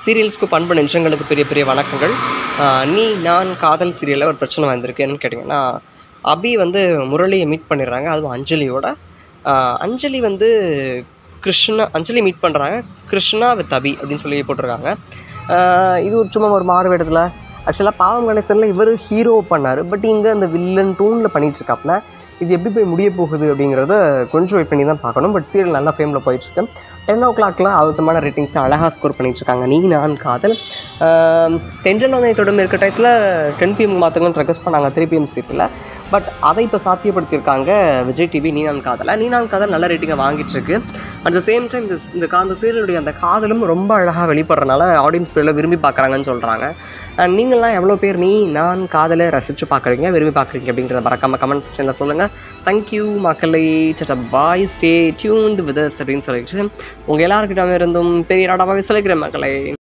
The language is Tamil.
சீரியல்ஸ்க்கு பண்பு நெஞ்சங்களுக்கு பெரிய பெரிய வணக்கங்கள் ஆஹ் நீ நான் காதல் சீரியலில் ஒரு பிரச்சனை வந்திருக்கு என்னன்னு கேட்டிங்கன்னா அபி வந்து முரளியை மீட் பண்ணிடுறாங்க அதுவும் அஞ்சலியோட ஆஹ் அஞ்சலி வந்து கிருஷ்ணா அஞ்சலி மீட் பண்ணுறாங்க கிருஷ்ணா வித் அபி அப்படின்னு சொல்லி போட்டிருக்காங்க ஆஹ் இது ஒரு சும்மா ஒரு மாறு வேடத்தில் ஆக்சுவலாக பாவம் கணேசனில் இவர் ஹீரோ பண்ணார் பட் இங்கே அந்த வில்லன் டூனில் பண்ணிட்டு இருக்காப்புல இது எப்படி போய் முடிய போகுது அப்படிங்கிறத கொஞ்சம் வெயிட் பண்ணி தான் பார்க்கணும் பட் சீரியல் நல்லா ஃபேமில் போயிட்டுருக்கு டென் ஓ கிளாக்ல அவசரமான ரேட்டிங்ஸ் அழகாக ஸ்கோர் பண்ணிட்டு இருக்காங்க நீ நான் காதல் ஆஹ் தென்றல் வந்து தொடர்ந்து இருக்க டயத்தில் டென் பிஎம் மாற்றுங்கன்னு ரெக்வஸ்ட் பண்ணாங்க த்ரீ பிஎம் சீட்டில் பட் அதை இப்போ சாத்தியப்படுத்தியிருக்காங்க விஜய் டிவி நீ நான் காதலை நீ நான் காதல் நல்ல ரேட்டிங்கை வாங்கிட்டு இருக்கு அட் த சேம் டைம் இந்த இந்த கா- அந்த சீரியலுடைய அந்த காதலும் ரொம்ப அழகாக வெளிப்படுறனால ஆடியன்ஸ் பேரில் விரும்பி பார்க்குறாங்கன்னு சொல்கிறாங்க அண்ட் நீங்கள்லாம் எவ்வளோ பேர் நீ நான் காதலை ரசித்து பார்க்குறீங்க விரும்பி பார்க்குறீங்க அப்படிங்கிறத மறக்காம கமெண்ட் செக்ஷனில் சொல்லுங்கள் தேங்க்யூ மக்களே சட்ட பாய் ஸ்டே டியூன்டு வித் அப்படின்னு சொல்லிட்டு உங்கள் எல்லாருக்கிட்ட இருந்தும் பெரிய ராடாவே சொல்லிக்கிறேன் மக்களே